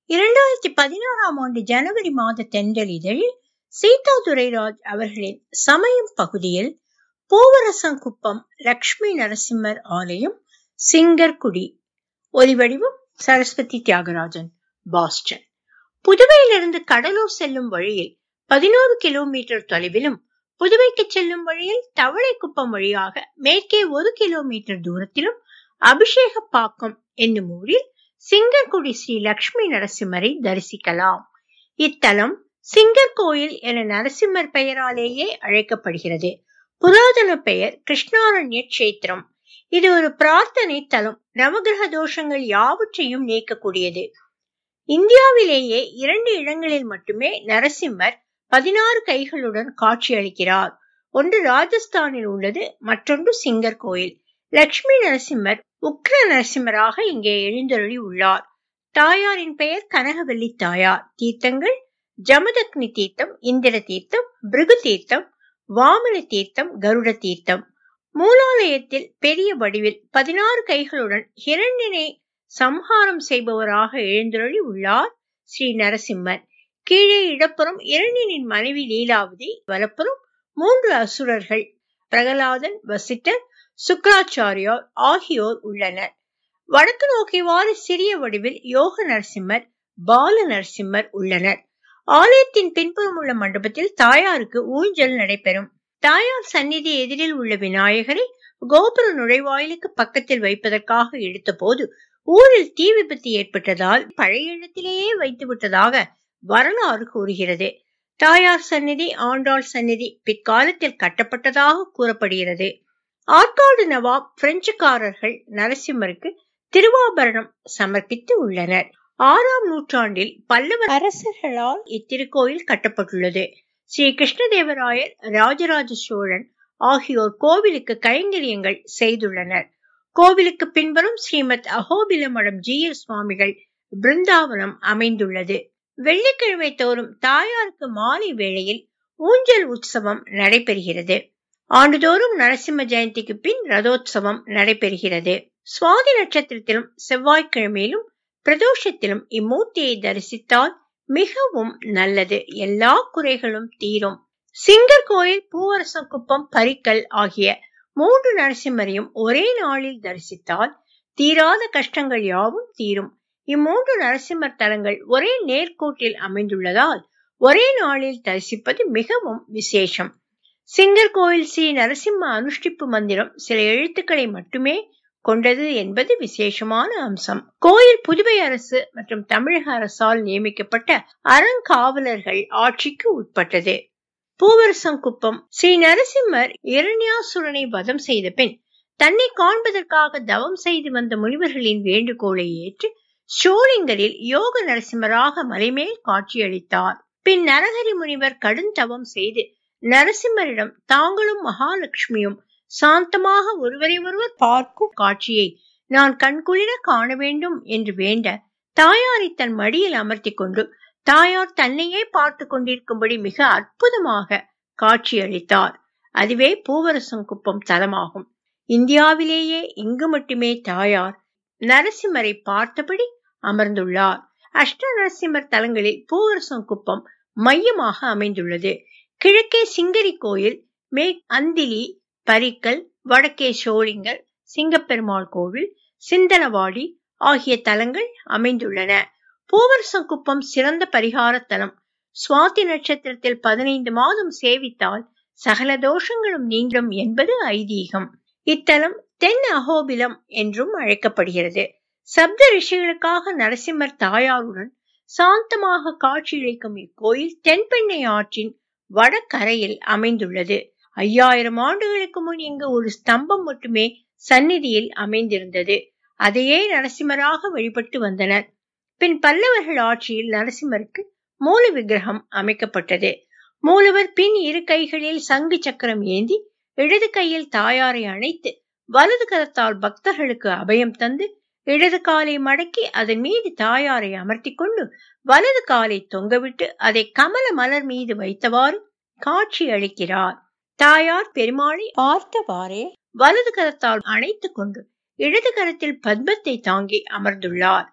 இரண்டாயிரத்தி பதினாறாம் ஆண்டு ஜனவரி மாத தென்றல் இதழில் சீதா துரைராஜ் அவர்களின் சமயம் பகுதியில் பூவரசங்குப்பம் லக்ஷ்மி நரசிம்மர் ஆலயம் சிங்கர்குடி ஒலிவடிவம் சரஸ்வதி தியாகராஜன் பாஸ்டன் புதுவையிலிருந்து கடலூர் செல்லும் வழியில் பதினோரு கிலோமீட்டர் தொலைவிலும் புதுவைக்கு செல்லும் வழியில் தவளைக்குப்பம் வழியாக மேற்கே ஒரு கிலோமீட்டர் தூரத்திலும் அபிஷேகப்பாக்கம் என்னும் ஊரில் சிங்கர்குடி ஸ்ரீ லக்ஷ்மி நரசிம்மரை தரிசிக்கலாம் இத்தலம் சிங்கர் கோயில் என நரசிம்மர் பெயராலேயே அழைக்கப்படுகிறது புராதன பெயர் கிருஷ்ணாரண்ய கஷேத்திரம் இது ஒரு பிரார்த்தனை தலம் நவகிரக தோஷங்கள் யாவற்றையும் நீக்கக்கூடியது இந்தியாவிலேயே இரண்டு இடங்களில் மட்டுமே நரசிம்மர் பதினாறு கைகளுடன் காட்சியளிக்கிறார் ஒன்று ராஜஸ்தானில் உள்ளது மற்றொன்று சிங்கர் கோயில் லக்ஷ்மி நரசிம்மர் உக்ர நரசிம்மராக இங்கே எழுந்தருளி உள்ளார் தாயாரின் பெயர் கனகவல்லி தாயார் தீர்த்தங்கள் ஜமதக்னி தீர்த்தம் இந்திர தீர்த்தம் பிருகு தீர்த்தம் வாமன தீர்த்தம் கருட தீர்த்தம் மூலாலயத்தில் பெரிய வடிவில் பதினாறு கைகளுடன் ஹிரண்யனை சம்ஹாரம் செய்பவராக எழுந்தருளி உள்ளார் ஸ்ரீ நரசிம்மர் கீழே இடப்புறம் இரணியனின் மனைவி லீலாவதி வலப்புறம் மூன்று அசுரர்கள் பிரகலாதன் வசிட்டர் சுக்கராச்சாரியார் ஆகியோர் உள்ளனர் வடக்கு நோக்கியவாறு சிறிய வடிவில் யோக நரசிம்மர் பால நரசிம்மர் உள்ளனர் ஆலயத்தின் பின்புறம் உள்ள மண்டபத்தில் தாயாருக்கு ஊஞ்சல் நடைபெறும் தாயார் சந்நிதி எதிரில் உள்ள விநாயகரை கோபுர நுழைவாயிலுக்கு பக்கத்தில் வைப்பதற்காக எடுத்த போது ஊரில் தீ விபத்து ஏற்பட்டதால் பழைய இடத்திலேயே வைத்து விட்டதாக வரலாறு கூறுகிறது தாயார் சந்நிதி ஆண்டாள் சந்நிதி பிற்காலத்தில் கட்டப்பட்டதாக கூறப்படுகிறது ஆற்காடு நவாப் பிரெஞ்சுக்காரர்கள் நரசிம்மருக்கு திருவாபரணம் சமர்ப்பித்து உள்ளனர் ஆறாம் நூற்றாண்டில் பல்லவ அரசர்களால் இத்திருக்கோயில் கட்டப்பட்டுள்ளது ஸ்ரீ கிருஷ்ணதேவராயர் ராஜராஜ சோழன் ஆகியோர் கோவிலுக்கு கைங்கரியங்கள் செய்துள்ளனர் கோவிலுக்கு பின்புறம் ஸ்ரீமத் அகோபில மடம் ஜீயர் சுவாமிகள் பிருந்தாவனம் அமைந்துள்ளது வெள்ளிக்கிழமை தோறும் தாயாருக்கு மாலை வேளையில் ஊஞ்சல் உற்சவம் நடைபெறுகிறது ஆண்டுதோறும் நரசிம்ம ஜெயந்திக்கு பின் ரதோத்சவம் நடைபெறுகிறது சுவாதி நட்சத்திரத்திலும் செவ்வாய்க்கிழமையிலும் பிரதோஷத்திலும் இம்மூர்த்தியை தரிசித்தால் மிகவும் நல்லது எல்லா குறைகளும் தீரும் சிங்கர் கோயில் பூவரசங்குப்பம் பரிக்கல் ஆகிய மூன்று நரசிம்மரையும் ஒரே நாளில் தரிசித்தால் தீராத கஷ்டங்கள் யாவும் தீரும் இம்மூன்று நரசிம்மர் தலங்கள் ஒரே நேர்கோட்டில் அமைந்துள்ளதால் ஒரே நாளில் தரிசிப்பது மிகவும் விசேஷம் சிங்கர் கோயில் ஸ்ரீ நரசிம்ம அனுஷ்டிப்பு மந்திரம் சில எழுத்துக்களை மட்டுமே கொண்டது என்பது விசேஷமான அம்சம் கோயில் புதுவை அரசு மற்றும் தமிழக அரசால் நியமிக்கப்பட்ட அறங்காவலர்கள் ஆட்சிக்கு உட்பட்டது பூவரசங்குப்பம் ஸ்ரீ நரசிம்மர் இரண்யாசுரனை வதம் செய்த பின் தன்னை காண்பதற்காக தவம் செய்து வந்த முனிவர்களின் வேண்டுகோளை ஏற்று ஷோலிங்கரில் யோக நரசிம்மராக மலைமேல் காட்சியளித்தார் பின் நரஹரி முனிவர் கடும் தவம் செய்து நரசிம்மரிடம் தாங்களும் மகாலட்சுமியும் சாந்தமாக ஒருவரை ஒருவர் பார்க்கும் காட்சியை நான் கண்குளிர காண வேண்டும் என்று வேண்ட தாயாரை தன் மடியில் அமர்த்தி கொண்டு தாயார் தன்னையே பார்த்து கொண்டிருக்கும்படி மிக அற்புதமாக காட்சியளித்தார் அதுவே பூவரசங்குப்பம் தலமாகும் இந்தியாவிலேயே இங்கு மட்டுமே தாயார் நரசிம்மரை பார்த்தபடி அமர்ந்துள்ளார் அஷ்ட நரசிம்மர் தலங்களில் பூவரசங்குப்பம் மையமாக அமைந்துள்ளது கிழக்கே சிங்கரி கோயில் மே அந்திலி பரிக்கல் வடக்கே சோழிங்கர் சிங்கப்பெருமாள் கோவில் சிந்தனவாடி ஆகிய தலங்கள் அமைந்துள்ளன பூவரசங்குப்பம் சிறந்த பரிகார தலம் சுவாதி நட்சத்திரத்தில் பதினைந்து மாதம் சேவித்தால் சகல தோஷங்களும் நீங்கும் என்பது ஐதீகம் இத்தலம் தென் அகோபிலம் என்றும் அழைக்கப்படுகிறது சப்த ரிஷிகளுக்காக நரசிம்மர் தாயாருடன் சாந்தமாக காட்சியளிக்கும் இக்கோயில் தென்பெண்ணை ஆற்றின் வடகரையில் அமைந்துள்ளது ஐயாயிரம் ஆண்டுகளுக்கு முன் இங்கு ஒரு ஸ்தம்பம் மட்டுமே சந்நிதியில் அமைந்திருந்தது அதையே நரசிம்மராக வழிபட்டு வந்தனர் பின் பல்லவர்கள் ஆட்சியில் நரசிம்மருக்கு மூல விக்கிரகம் அமைக்கப்பட்டது மூலவர் பின் இரு கைகளில் சங்கு சக்கரம் ஏந்தி இடது கையில் தாயாரை அணைத்து வலது கரத்தால் பக்தர்களுக்கு அபயம் தந்து இடது காலை மடக்கி அதன் மீது தாயாரை அமர்த்தி கொண்டு வலது காலை தொங்கவிட்டு அதை கமல மலர் மீது வைத்தவாறு காட்சி அளிக்கிறார் தாயார் பெருமாளை பார்த்தவாறே வலது கரத்தால் அணைத்துக் கொண்டு இடது கரத்தில் பத்மத்தை தாங்கி அமர்ந்துள்ளார்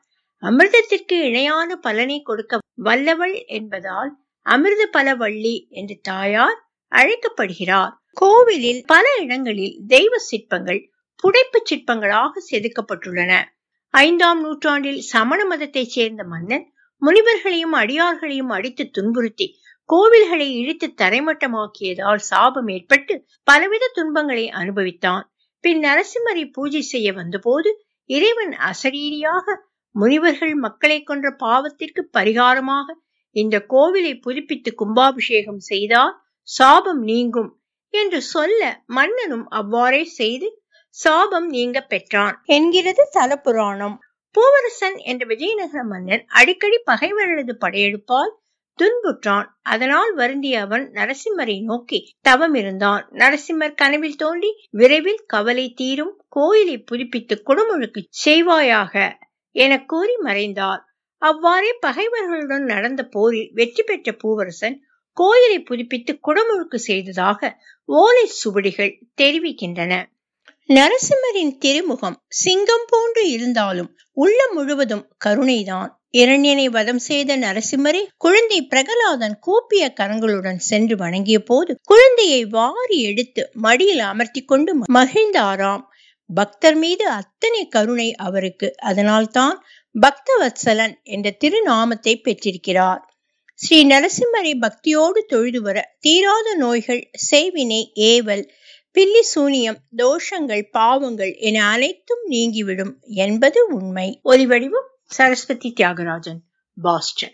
அமிர்தத்திற்கு இணையான பலனை கொடுக்க வல்லவள் என்பதால் அமிர்த பலவள்ளி என்று தாயார் அழைக்கப்படுகிறார் கோவிலில் பல இடங்களில் தெய்வ சிற்பங்கள் புடைப்பு சிற்பங்களாக செதுக்கப்பட்டுள்ளன ஐந்தாம் நூற்றாண்டில் சமண மதத்தைச் சேர்ந்த மன்னன் முனிவர்களையும் அடியார்களையும் அடித்து துன்புறுத்தி கோவில்களை இழுத்து தரைமட்டமாக்கியதால் சாபம் ஏற்பட்டு பலவித துன்பங்களை அனுபவித்தான் பின் நரசிம்மரை பூஜை செய்ய வந்தபோது இறைவன் அசரீரியாக முனிவர்கள் மக்களை கொன்ற பாவத்திற்கு பரிகாரமாக இந்த கோவிலை புதுப்பித்து கும்பாபிஷேகம் செய்தால் சாபம் நீங்கும் என்று சொல்ல மன்னனும் அவ்வாறே செய்து சாபம் நீங்க பெற்றான் என்கிறது தலப்புராணம் பூவரசன் என்ற விஜயநகர மன்னன் அடிக்கடி பகைவர்களது படையெடுப்பால் துன்புற்றான் அதனால் வருந்திய அவன் நரசிம்மரை நோக்கி தவம் இருந்தான் நரசிம்மர் கனவில் தோன்றி விரைவில் கவலை தீரும் கோயிலை புதுப்பித்து குடமுழுக்கு செய்வாயாக என கூறி மறைந்தார் அவ்வாறே பகைவர்களுடன் நடந்த போரில் வெற்றி பெற்ற பூவரசன் கோயிலை புதுப்பித்து குடமுழுக்கு செய்ததாக ஓலை சுவடிகள் தெரிவிக்கின்றன நரசிம்மரின் திருமுகம் சிங்கம் போன்று இருந்தாலும் உள்ளம் முழுவதும் கருணைதான் இரண்யனை வதம் செய்த நரசிம்மரை குழந்தை பிரகலாதன் கூப்பிய கரங்களுடன் சென்று வணங்கிய போது குழந்தையை வாரி எடுத்து மடியில் அமர்த்தி கொண்டு மகிழ்ந்தாராம் பக்தர் மீது அத்தனை கருணை அவருக்கு அதனால்தான் பக்தவத்சலன் என்ற திருநாமத்தை பெற்றிருக்கிறார் ஸ்ரீ நரசிம்மரை பக்தியோடு தொழுது வர தீராத நோய்கள் செய்வினை ஏவல் பில்லி சூனியம் தோஷங்கள் பாவங்கள் என அனைத்தும் நீங்கிவிடும் என்பது உண்மை ஒலிவடிவம் சரஸ்வதி தியாகராஜன் பாஸ்டன்